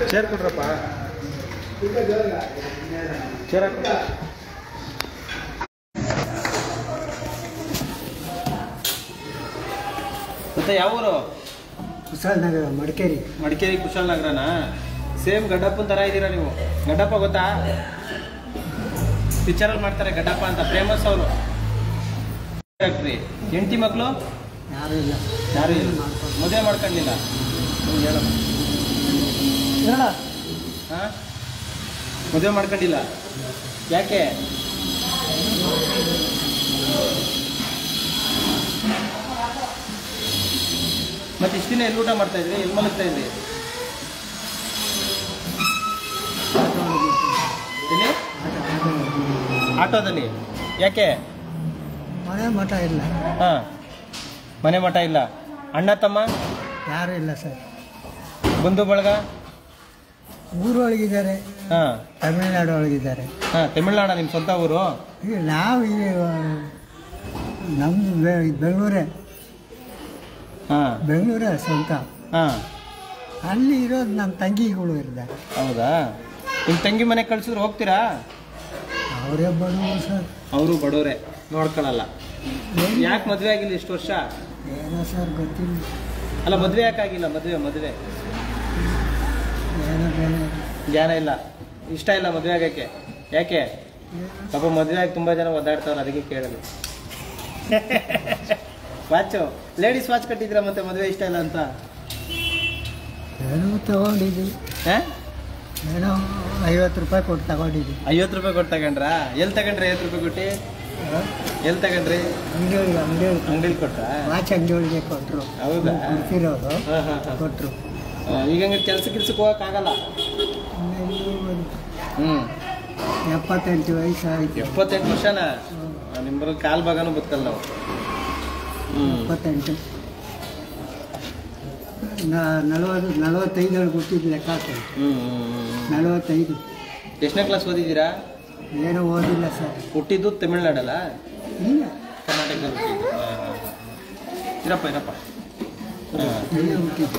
Chair ಕೊಡ್ರಪ್ಪ chair ಹಾಕ್ಬಿಟ್ಟು ಮತ್ತೆ ಯಾವ ಊರು ಕುಶಾಲನಗರ ಮಡಿಕೇರಿ ಮಡಿಕೇರಿ ಕುಶಾಲನಗರನಾ ಸೇಮ್ ಗಡ್ಡಪ್ಪನ ಥರ ಇದ್ದೀರಾ ನೀವು ಗಡ್ಡಪ್ಪ ಗೊತ್ತಾ ಪಿಕ್ಚರಲ್ಲಿ ಮಾಡ್ತಾರೆ ಗಡ್ಡಪ್ಪ ಅಂತ ಫೇಮಸ್ ಅವರು ಫ್ಯಾಕ್ಟ್ರಿ ಹೆಂಡತಿ ಮಕ್ಕಳು ಯಾರು ಇಲ್ಲ ಯಾರು ಇಲ್ಲ ಮದುವೆ ಮಾಡ್ಕೊಂಡಿಲ್ಲ ಹ್ಮ್, ಹೇಳು ಹೇಳ ಹಾಂ ಮದುವೆ ಮಾಡ್ಕೊಂಡಿಲ್ಲ ಯಾಕೆ ಮತ್ತೆ ಇಷ್ಟು ದಿನ ಎಲ್ಲಿ ಊಟ ಮಾಡ್ತಾ ಇದ್ರಿ ಎಲ್ಲಿ ಮಲಗ್ತಾ ಇದ್ರಿ ಎಲ್ಲಿ ಆಟೋದಲ್ಲಿ ಯಾಕೆ ಮನೆ ಮಠ ಇಲ್ಲ ಹಾಂ ಮನೆ ಮಠ ಇಲ್ಲ ಅಣ್ಣ ತಮ್ಮ ಯಾರು ಇಲ್ಲ ಸರ್ ಬಂಧು ಬಳಗ ಊರೊಳಗಿದ್ದಾರೆ ಹಾಂ ತಮಿಳ್ನಾಡು ಒಳಗಿದ್ದಾರೆ ಹಾಂ ತಮಿಳ್ನಾಡ ನಿಮ್ಮ ಸ್ವಂತ ಊರು ಈಗ ನಾವು ಈ ನಮ್ಮದು ಬೆಂಗಳೂರೇ ಹಾಂ ಬೆಂಗಳೂರೇ ಸ್ವಂತ ಹಾಂ ಅಲ್ಲಿ ಇರೋದು ನಮ್ಮ ತಂಗಿಗಳು ಇದ್ದಾರೆ ಹೌದಾ ನಿಮ್ಮ ತಂಗಿ ಮನೆ ಕಳ್ಸಿದ್ರೆ ಹೋಗ್ತೀರಾ ಅವರೇ ಬಡವರು ಸರ್ ಅವರು ಬಡವರೇ ನೋಡ್ಕೊಳ್ಳಲ್ಲ ಏನು ಯಾಕೆ ಮದುವೆ ಆಗಿಲ್ಲ ಇಷ್ಟು ವರ್ಷ ಏನೋ ಸರ್ ಗೊತ್ತಿಲ್ಲ ಅಲ್ಲ ಮದುವೆ ಯಾಕಾಗಿಲ್ಲ ಮದುವೆ ಮದುವೆ ಏನೋ ಬೇರೆ ಜ್ಞಾನ ಇಲ್ಲ ಇಷ್ಟ ಇಲ್ಲ ಮದುವೆ ಆಗಕ್ಕೆ ಯಾಕೆ ಪಾಪ ಮದುವೆ ಆಗಿ ತುಂಬ ಜನ ಒದ್ದಾಡ್ತಾವ್ರೆ ಅದಕ್ಕೆ ಕೇಳೋದು ವಾಚು ಲೇಡೀಸ್ ವಾಚ್ ಕಟ್ಟಿದ್ದೀರಾ ಮತ್ತೆ ಮದುವೆ ಇಷ್ಟ ಇಲ್ಲ ಅಂತ ಏನೋ ತಗೊಂಡಿದ್ವಿ ಹಾಂ ಏನೋ ಐವತ್ತು ರೂಪಾಯಿ ಕೊಟ್ಟು ತಗೊಂಡಿದ್ವಿ ಐವತ್ತು ರೂಪಾಯಿ ಕೊಟ್ಟು ತಗೊಂಡ್ರಾ ಎಲ್ಲಿ ತಗೊಂಡ್ರಿ ಐವತ್ತು ರೂಪಾಯಿ ಕೊಟ್ಟು ಎಲ್ಲಿ ತಗೊಂಡ್ರಿ ಅಂಗಡಿಯೊಳಗೆ ಅಂಗಡಿಯೊಳಗೆ ಅಂಗಡಿಲಿ ಕೊಟ್ರಾ ವಾಚ್ ಅಂಗಡಿಯೊಳಗೆ ಕೊಟ್ಟರು ಹೌದಾ ಕೊಡ್ತಿರೋರು ಹಾಂ ಹಾಂ ಹಾಂ ಕೊಟ್ಟರು ಈಗ ಹಂಗೆ ಕೆಲಸ ಗಿಲ್ಸಕ್ಕೆ ಹೋಗೋಕ್ಕಾಗಲ್ಲ ಹ್ಞೂ ಎಪ್ಪತ್ತೆಂಟು ವಯಸ್ಸು ಆಯ್ತು ಎಪ್ಪತ್ತೆಂಟು ವರ್ಷನ ನಿಮ್ಮಲ್ಲಿ ಕಾಲು ಭಾಗನೂ ಬದುಕಲ್ಲ ನಾವು ಹ್ಞೂ ಎಪ್ಪತ್ತೆಂಟು ನ- ನಲವತ್ತು ನಲವತ್ತೈದರಲ್ಲಿ ಹುಟ್ಟಿದ ಲೆಕ್ಕ ಹಾಕಿ ಹ್ಞೂ ನಲವತ್ತೈದು ಎಷ್ಟನೇ ಕ್ಲಾಸ್ ಓದಿದ್ದೀರಾ ಏನೋ ಓದಿಲ್ಲ ಸರ್ ಹುಟ್ಟಿದ್ದು ತಮಿಳ್ನಾಡಲ್ಲ ಇಲ್ಲ ಕರ್ನಾಟಕದಲ್ಲಿ ಹುಟ್ಟಿದ್ದು. ಹಾ, ಹಾ, ಹಾ. ಇರಪ್ಪ ಇರಪ್ಪ ಹಾ. ಇಲ್ಲೇ ಹುಟ್ಟಿದ್ದು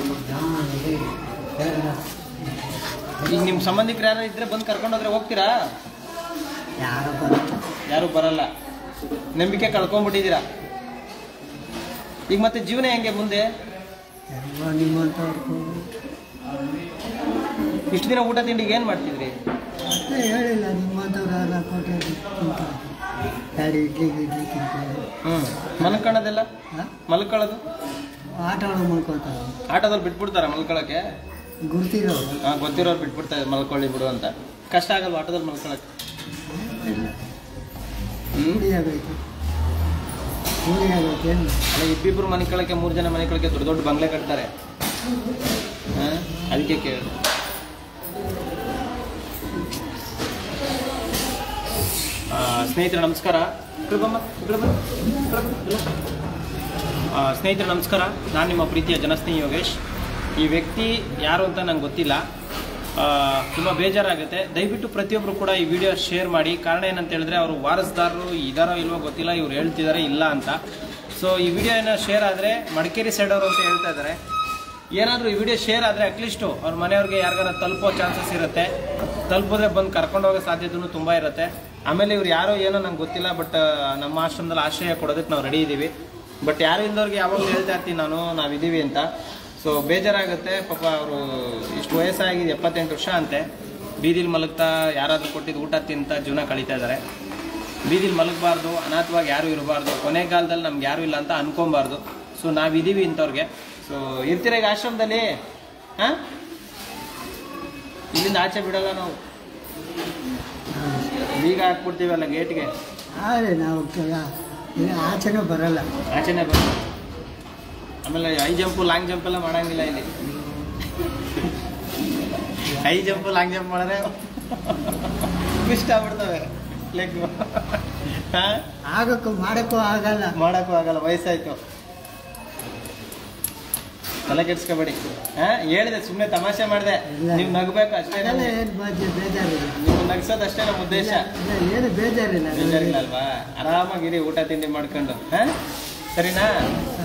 ಈಗ ನಿಮ್ಮ ಸಂಬಂಧಿಕರು ಯಾರು ಇದ್ರೆ ಬಂದು ಕರ್ಕೊಂಡೋದ್ರೆ ಹೋಗ್ತೀರಾ ಯಾರೋ ಬಂತು ಯಾರು ಬರಲ್ಲ ನಂಬಿಕೆ ಕಳ್ಕೊಂಡ್ಬಿಟ್ಟಿದ್ದೀರಾ ಈಗ ಮತ್ತೆ ಜೀವನ ಹೆಂಗೆ ಮುಂದೆ ಎಲ್ಲ ನಿಮ್ಮಂಥವ್ರು ಇಷ್ಟು ದಿನ ಊಟ ತಿಂಡಿಗೆ ಏನು ಮಾಡ್ತಿದ್ರಿ ಅಷ್ಟೇ ಹೇಳಿಲ್ಲ ನಿಮ್ಮಂಥವ್ರು ಎಲ್ಲ ಕೊಟ್ಟೆ ಎರಡು ಇಡ್ಲಿ ಗಿಡ್ಲಿ ತಿಂತಾರೆ ಹ್ಞೂ ಮಲ್ಕೊಳ್ಳೋದೆಲ್ಲ ಮಲ್ಕೊಳ್ಳೋದು ಆಟ ಆಡೋ ಮಾಡ್ಕೊತಾರೆ ಆಟೋದಲ್ಲಿ ಬಿಟ್ಬಿಡ್ತಾರ ಮಲ್ಕೊಳ್ಳೋಕ್ಕೆ ಗುರ್ತಿರೋರು ಹಾಂ ಗೊತ್ತಿರೋರು ಬಿಟ್ಬಿಡ್ತಾರೆ ಮಲ್ಕೊಳ್ಳಿ ಬಿಡು ಅಂತ ಕಷ್ಟ ಆಗಲ್ವಾ ಆಟೋದಲ್ಲಿ ಮಲ್ಕೊಳ್ಳೋಕ್ಕೆ ಹ್ಞೂ ರೂಢಿ ಆಗೈತೆ ರೂಢಿ ಆಗೈತೆ ಏನು ಅಲ್ಲ ಇಬ್ಬಿಬ್ರು ಮನೆ ಕಳಕ್ಕೆ ಮೂರು ಜನ ಮನೆ ಕಳಕ್ಕೆ ದೊಡ್ಡ ದೊಡ್ಡ ಬಂಗ್ಲೆ ಕಟ್ತಾರೆ ಹಾ? ಅದಕ್ಕೆ ಕೇಳಿ ಸ್ನೇಹಿತರೆ ನಮಸ್ಕಾರ ಈ ಕಡೆ ಬಮ್ಮ, ಈ ಕಡೆ ಬಾ, ಈ ಕಡೆ ಬಾ, ಇಲ್ಲ. ಆ, ಸ್ನೇಹಿತರೆ ನಮಸ್ಕಾರ ನಾನು ನಿಮ್ಮ ಪ್ರೀತಿಯ ಜನಸ್ನೇಹಿ ಯೋಗೇಶ್ ಈ ವ್ಯಕ್ತಿ ಯಾರು ಅಂತ ನಂಗೆ ಗೊತ್ತಿಲ್ಲ ತುಂಬ ಬೇಜಾರಾಗುತ್ತೆ ದಯವಿಟ್ಟು ಪ್ರತಿಯೊಬ್ಬರು ಕೂಡ ಈ ವಿಡಿಯೋ ಶೇರ್ ಮಾಡಿ ಕಾರಣ ಏನಂತ ಹೇಳಿದ್ರೆ ಅವರು ವಾರಸ್ದಾರರು ಇದಾರೋ ಇಲ್ವೋ ಗೊತ್ತಿಲ್ಲ ಇವ್ರು ಹೇಳ್ತಿದ್ದಾರೆ ಇಲ್ಲ ಅಂತ ಸೊ ಈ ವಿಡಿಯೋ ಏನೋ ಶೇರ್ ಆದರೆ ಮಡಿಕೇರಿ ಸೈಡ್ ಅವರು ಅಂತ ಹೇಳ್ತಾ ಇದ್ದಾರೆ ಏನಾದರೂ ಈ ವಿಡಿಯೋ ಶೇರ್ ಆದರೆ ಅಟ್ಲೀಸ್ಟು ಅವ್ರ ಮನೆಯವ್ರಿಗೆ ಯಾರಿಗಾರ ತಲುಪೋ ಚಾನ್ಸಸ್ ಇರುತ್ತೆ ತಲುಪಿದ್ರೆ ಬಂದು ಕರ್ಕೊಂಡು ಹೋಗೋ ಸಾಧ್ಯತೆಯೂ ತುಂಬ ಇರುತ್ತೆ ಆಮೇಲೆ ಇವ್ರು ಯಾರೋ ಏನೋ ನಂಗೆ ಗೊತ್ತಿಲ್ಲ ಬಟ್ ನಮ್ಮ ಆಶ್ರಮದಲ್ಲಿ ಆಶ್ರಯ ಕೊಡೋದಕ್ಕೆ ನಾವು ರೆಡಿ ಇದ್ದೀವಿ ಬಟ್ ಯಾರು ಇಲ್ದವ್ರಿಗೆ ಯಾವಾಗಲೂ ಹೇಳ್ತಾ ಇರ್ತೀನಿ ನಾನು ನಾವಿದ್ದೀವಿ ಅಂತ ಸೊ ಬೇಜಾರಾಗುತ್ತೆ ಪಾಪ ಅವರು ಇಷ್ಟು ವಯಸ್ಸಾಗಿದೆ ಎಪ್ಪತ್ತೆಂಟು ವರ್ಷ ಅಂತೆ ಬೀದಿಲಿ ಮಲಗ್ತಾ ಯಾರಾದರೂ ಕೊಟ್ಟಿದ್ದು ಊಟ ತಿಂತ ಜೀವನ ಕಳೀತಾ ಇದ್ದಾರೆ ಬೀದಿಲಿ ಮಲಗಬಾರ್ದು ಅನಾಥವಾಗಿ ಯಾರೂ ಇರಬಾರ್ದು ಕೊನೆಗಾಲದಲ್ಲಿ ನಮ್ಗೆ ಯಾರೂ ಇಲ್ಲ ಅಂತ ಅನ್ಕೊಬಾರ್ದು ಸೊ ನಾವಿದ್ದೀವಿ ಇಂಥವ್ರಿಗೆ ಸೊ ಇರ್ತೀರ ಈಗ ಆಶ್ರಮದಲ್ಲಿ ಹಾಂ ಇಲ್ಲಿಂದ ಆಚೆ ಬಿಡಲ್ಲ ನಾವು ಬೀಗ ಹಾಕ್ಬಿಡ್ತೀವಲ್ಲ ಗೇಟ್ಗೆ ಆದರೆ ನಾವು ಕೆಲ- ಇಲ್ಲ ಆಚೆನೂ ಬರಲ್ಲ ಆಚೆನೆ ಬರ ಆಮೇಲೆ ಹೈ ಜಂಪು ಲಾಂಗ್ ಜಂಪ್ ಎಲ್ಲ ಮಾಡಂಗಿಲ್ಲ ಇಲ್ಲಿ ಹೈ ಜಂಪು ಲಾಂಗ್ ಜಂಪ್ ಮಾಡಿದ್ರೆ ಇಷ್ಟ ಆಗ್ಬಿಡ್ತವೆ ಲೆಗ್ ಹಾಂ ಆಗೋಕ್ಕೂ ಮಾಡೋಕ್ಕೂ ಆಗಲ್ಲ ಮಾಡಕ್ಕೂ ಆಗಲ್ಲ ವಯಸ್ಸಾಯ್ತು ತಲೆ ಕೆಡ್ಸ್ಕೊಬೇಡಿ ಹಾ ಹೇಳಿದೆ ಸುಮ್ಮನೆ ತಮಾಷೆ ಮಾಡಿದೆ ಇಲ್ಲ. ನೀವು ನಗಬೇಕು ಅಷ್ಟೇ ಅದೆಲ್ಲ ಏನು ಬಾಜಿ ಬೇಜಾರಿಲ್ಲ ನೀವು ನಗ್ಸೋದು ಅಷ್ಟೇ ನಮ್ಮ ಉದ್ದೇಶ ಇಲ್ಲ, ಇಲ್ಲ, ಏನು ಬೇಜಾರಿಲ್ಲ ಬೇಜಾರಿಲ್ಲ ಅಲ್ವಾ ಆರಾಮಾಗಿರಿ ಊಟ ತಿಂಡಿ ಮಾಡ್ಕೊಂಡು ಹಾ ಸರಿನಾ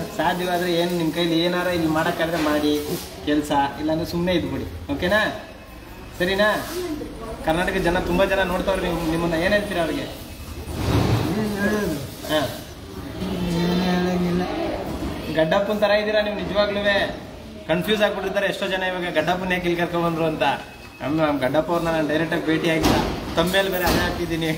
ಸಾಧ್ಯವಾದ್ರೆ ಏನು ನಿಮ್ಮ ಕೈಲಿ ಏನಾರ ಇಲ್ಲಿ ಮಾಡೋಕ್ಕಾದ್ರೆ ಮಾಡಿ ಕೆಲಸ ಇಲ್ಲಾಂದ್ರೆ ಸುಮ್ಮನೆ ಇದ್ಬಿಡಿ ಓಕೆನಾ ಸರಿನಾ ಕರ್ನಾಟಕ ಜನ ತುಂಬ ಜನ ನೋಡ್ತಾವ್ರೆ ನೀವು ನಿಮ್ಮನ್ನ ಏನು ಹೇಳ್ತೀರಾ ಅವ್ರಿಗೆ ಏನು ಹೇಳೋದು ಹಾಂ ಏನು ಹೇಳಂಗಿಲ್ಲ ಗಡ್ಡಪ್ಪನ ಥರ ಇದ್ದೀರಾ ನೀವು ನಿಜವಾಗ್ಲೂ ಕನ್ಫ್ಯೂಸ್ ಆಗ್ಬಿಟ್ಟಿರ್ತಾರೆ ಎಷ್ಟೋ ಜನ ಇವಾಗ ಗಡ್ಡಪ್ಪನ ಯಾಕೆ ಇಲ್ಲಿ ಕರ್ಕೊಂಡ್ಬಂದ್ರು ಅಂತ ನಮ್ಮ ನಮ್ಮ ಗಡ್ಡಪ್ಪ ಅವ್ರನ್ನ ನಾನು ಡೈರೆಕ್ಟಾಗಿ ಭೇಟಿ ಆಗಿಲ್ಲ ತಮ್ಮೇಲೆ ಬೇರೆ ಅದೇ ಹಾಕ್ತಿದ್ದೀನಿ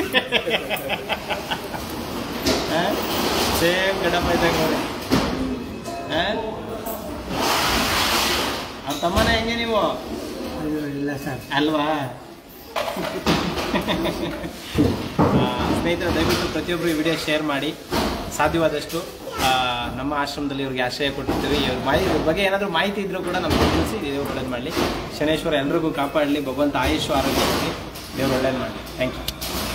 ಸೇಮ್ ಗಡ್ಡಪ್ಪ ಇದ್ದಂಗೆ ನೋಡಿ ಹಾಂ ಅವ್ರ ತಮ್ಮನ ಹೆಂಗೆ ನೀವು ಅಯ್ಯೋ ಇಲ್ಲ ಸರ್ ಅಲ್ವಾ ಆ, ಸ್ನೇಹಿತರೆ ದಯವಿಟ್ಟು ಪ್ರತಿಯೊಬ್ಬರು ಈ ವಿಡಿಯೋ ಶೇರ್ ಮಾಡಿ ಸಾಧ್ಯವಾದಷ್ಟು ಆ, ನಮ್ಮ ಆಶ್ರಮದಲ್ಲಿ ಇವ್ರಿಗೆ ಆಶ್ರಯ ಕೊಟ್ಟಿರ್ತೀವಿ ಇವ್ರ ಮಾಹಿತಿ ಇವ್ರ ಬಗ್ಗೆ ಏನಾದರೂ ಮಾಹಿತಿ ಇದ್ರೂ ಕೂಡ ನಮ್ಗೆ ತಿಳಿಸಿ ದೇವ್ರು ಒಳ್ಳೇದು ಮಾಡಲಿ ಶನೇಶ್ವರ ಎಲ್ರಿಗೂ ಕಾಪಾಡಲಿ ಭಗವಂತ ಆಯುಷ್ ಆರೋಗ್ಯ ಕೊಡಲಿ ದೇವ್ರು ಒಳ್ಳೇದು ಮಾಡಲಿ ಥ್ಯಾಂಕ್ ಯು